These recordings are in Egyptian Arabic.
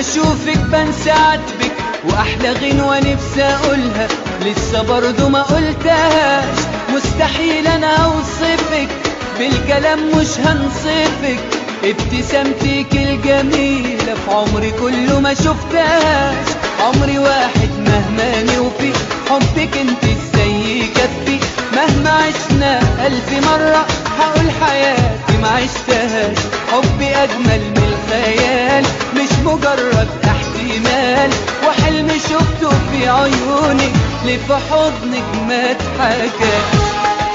اشوفك بنسى عاتبك واحلى غنوة نفسي اقولها لسه برضو ما قلتهاش مستحيل انا اوصفك بالكلام مش هنصفك ابتسامتك الجميلة في عمري كله ما شفتهاش عمري واحد مهما نوفي حبك انت ازاي يكفي مهما عشنا ألف مرة هقول حياتي ما عشتهاش حبي أجمل من الخيال مش مجرد احتمال وحلم شفته في عيونك ليه في حضنك ما اتحكاش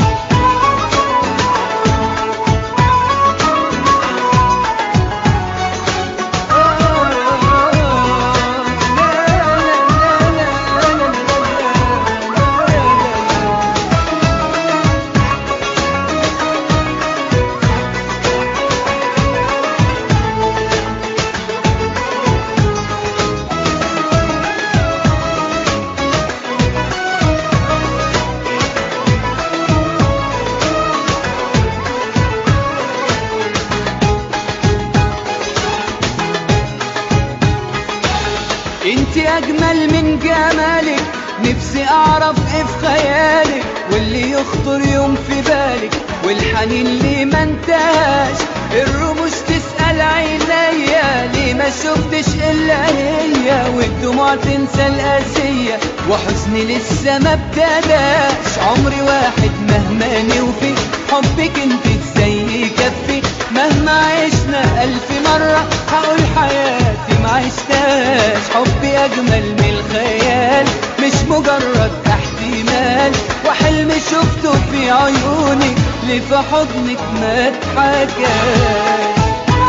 انت اجمل من جمالك نفسي اعرف ايه في خيالك واللي يخطر يوم في بالك والحنين ليه ما انتهاش الرموش تسأل عينيا ليه ما شفتش الا هي والدموع تنسى القاسية وحزني لسه ما ابتداش عمري واحد مهما نوفي حبك انت ازاي يكفي مهما عشنا الف مرة هقول حياتي ما عشتهاش حبي اجمل من الخيال مش مجرد احتمال وحلم شفته في عيونك ليه في حضنك ما اتحكاش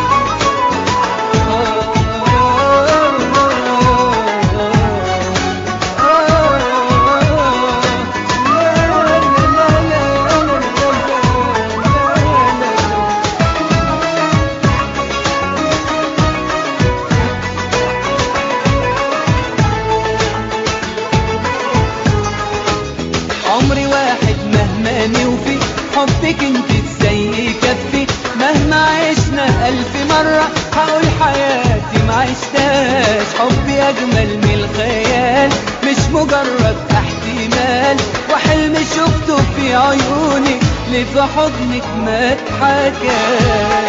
عمري واحد مهما نوفي حبك انت ازاي يكفي مهما عشنا الف مرة هقول حياتي ما عشتهاش حبي اجمل من الخيال مش مجرد احتمال وحلم شفته في عيونك ليه في حضنك ما اتحكاش